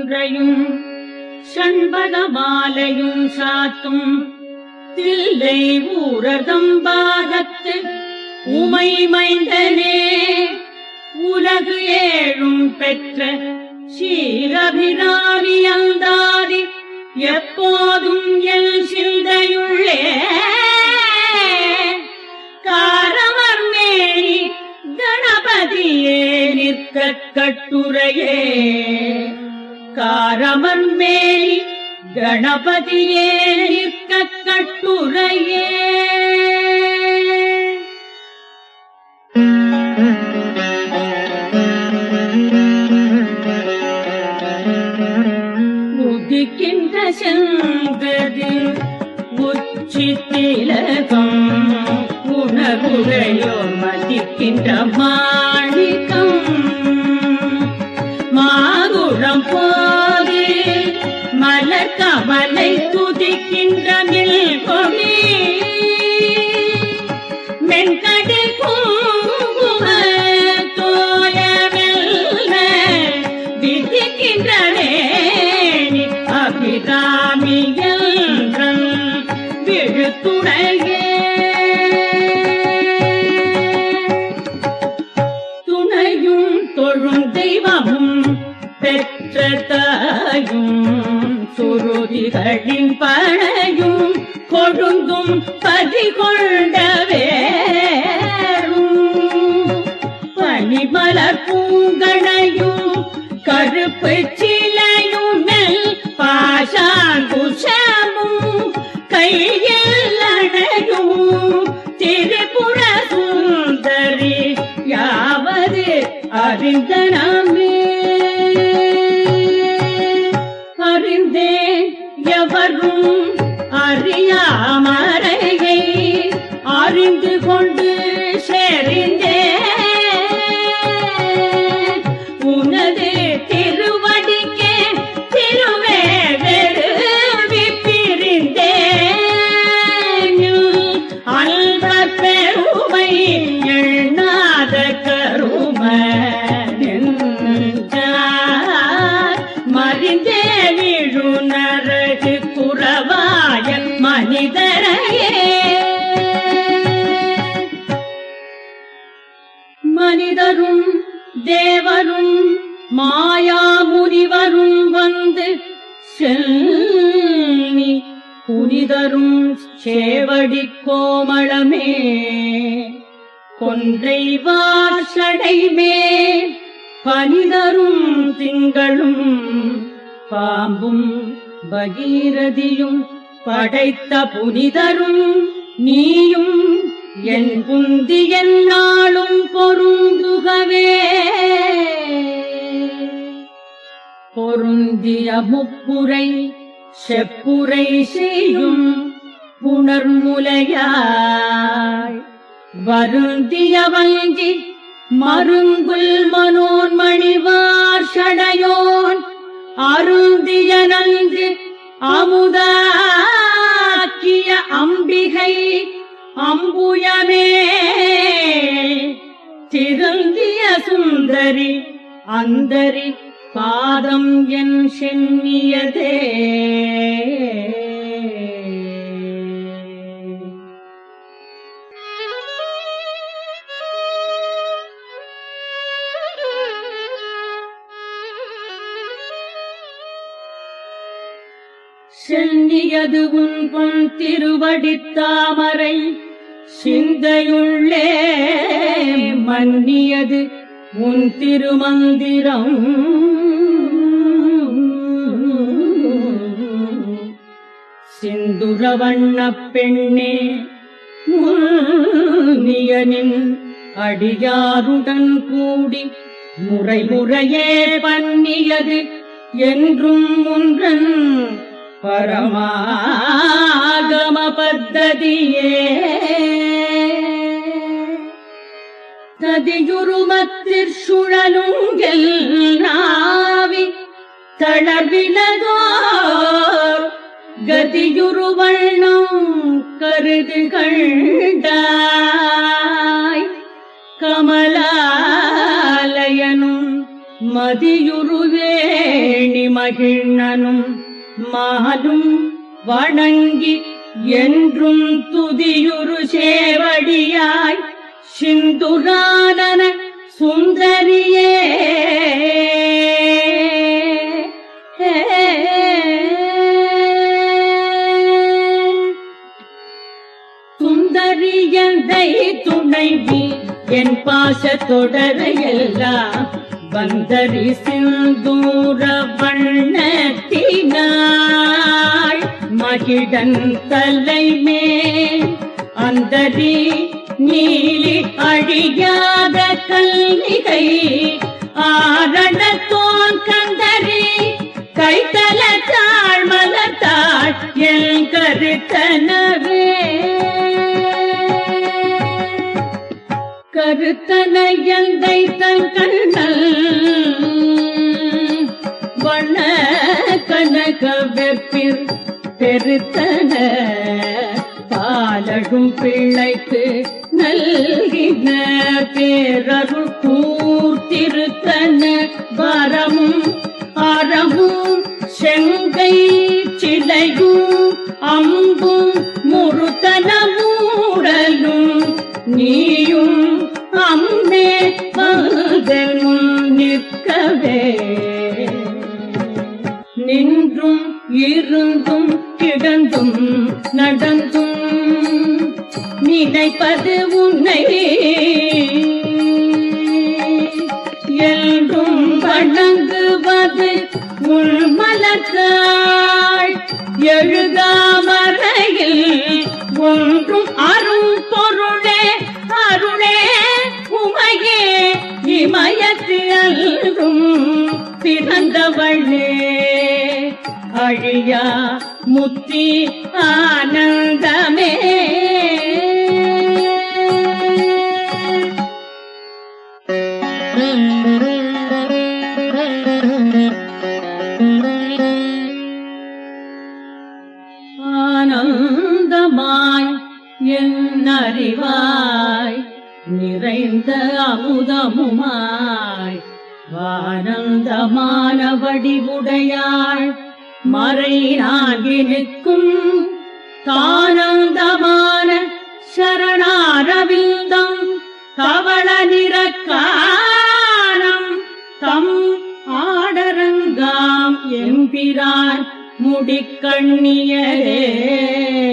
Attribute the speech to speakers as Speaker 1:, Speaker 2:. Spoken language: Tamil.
Speaker 1: கொன்றையும் சண்பக மாலையும் சாத்தும் தில்லை ஊரதம் பாகத்து உமை மைந்தனே உலகு ஏழும் பெற்ற சீரபிராமி அந்தாதி எப்போதும் என் சிந்தையுள்ளே காரமர் மேனி கணபதியே நிற்க கட்டுரையே காரமன் மேனி கணபதியே நிற்க கட்டுரையே உதிக்கின்ற செங்கது உச்சி திலகம் உணர்வுடையோர் மதிக்கின்ற மாணிக்கம் மாதுளம் போது மலர் கமலை துதிக்கின்ற மில்கொடி மென்கடி குங்கும தோயமெல்ல விதிக்கின்றனே அபிராமி என்றன் விழுத்துணையே துணையும் தொழும் தெய்வமும் பெற்ற தாயும் சுருதிகளின் பழையும் கொழுந்தும் பதி கொண்டவேரும் பனிமலர் பூங்கணையும் கருப்பு சிலையும் மெல் பாஷாங்குஷமும் கையில் அணையும் திரிபுர சுந்தரி யாவது அறிந்தனமே அறிந்தேன் எவரும் அறியாமறையை அறிந்து கொண்டு செறிந்தேன் உனது திருவடிக்கே திருவே வெறுவி பிரிந்தேன் அல்வர் பெருமை எண்ணாத கரும நெஞ்சார் மறிந்தே விழுநரகு குறவாய மனிதரையே மனிதரும் தேவரும் மாயாமுனிவரும் வந்து செல்வி புனிதரும் சேவடி கோமளமே கொன்றை வாசடைமே பனிதரும் திங்களும் பாம்பும் பகீரதியும் படைத்த புனிதரும் நீயும் என் புந்தி என்னாலும் பொருந்துகவே பொருந்திய முப்புரை செப்புரை செய்யும் புணர்முலையாய் வருந்திய வஞ்சி மருங்குல் மனோன்மணிவார் சடையோன் அருந்திய நன்று அமுதாக்கிய அம்பிகை அம்புயமே திருந்திய சுந்தரி அந்தரி பாதம் என் சென்னியதே சென்னியது உன் பொன் திருவடித் தாமரை சிந்தையுள்ளே மன்னியது உன் திருமந்திரம் சிந்துர வண்ணப் பெண்ணே முன்னியனின் அடியாருடன் கூடி முறை முறையே பண்ணியது என்றும் ஒன்றன் பரமாகம பத்ததியே ததியுருமத்திற் சுழலுங்கெல் நாவி தளர்விலதோர் கதியுருவண்ணம் கருது கண்டாய் கமலாலயனும் மதியுருவே வேணி மகிழ்னனும் மாலும் வணங்கி என்றும் துதியுரு சேவடியாய் சிந்துரானன சுந்தரியே சுந்தரியந்தை துணைவி என் பாச தொடரையெல்லாம் வந்தரி சிந்தூர வண்ணத்தினாள் மகிழன் தலைமேல் அந்தரி நீலி அழியாத கல்விகை ஆரண தோன் கந்தரி கைத்தல தாழ் மலத்தாள் என் கருத்தனவே கருத்தனையந்தை தன் கண்ணல் வண்ண கனக வெப்பிர் பெருத்தன பாலடும் பிள்ளைக்கு நல்கின பேரருள் கூர்த்திருத்தன வரமும் அறமும் செங்கை சிலையும் அம்பும் முருத்தனமூடலும் நீயும் அம்மே மகனும் நிற்கவே நின்றும் இருந்தும் கிடந்தும் நடந்தும் நினைப்பது உன்னை என்றும் வணங்குவது உள் மலர்காள் எழுதாமறையில் ஒன்றும் அரும் பொருளே அருளே உமையே இமயத்து அல்லும் பிறந்தவளே அழியா முத்தி ஆனந்தமே ஆனந்தமாய் என் அறிவாய் நிறைந்த அமுதமுமாய் வானந்தமான வடிவுடையாள் மறை நாகி நிற்கும் தானந்தமான சரணாரவிந்தம் கவள நிறக்கானம் தம் ஆடரங்காம் எம்பிரான் முடிக்கண்ணியரே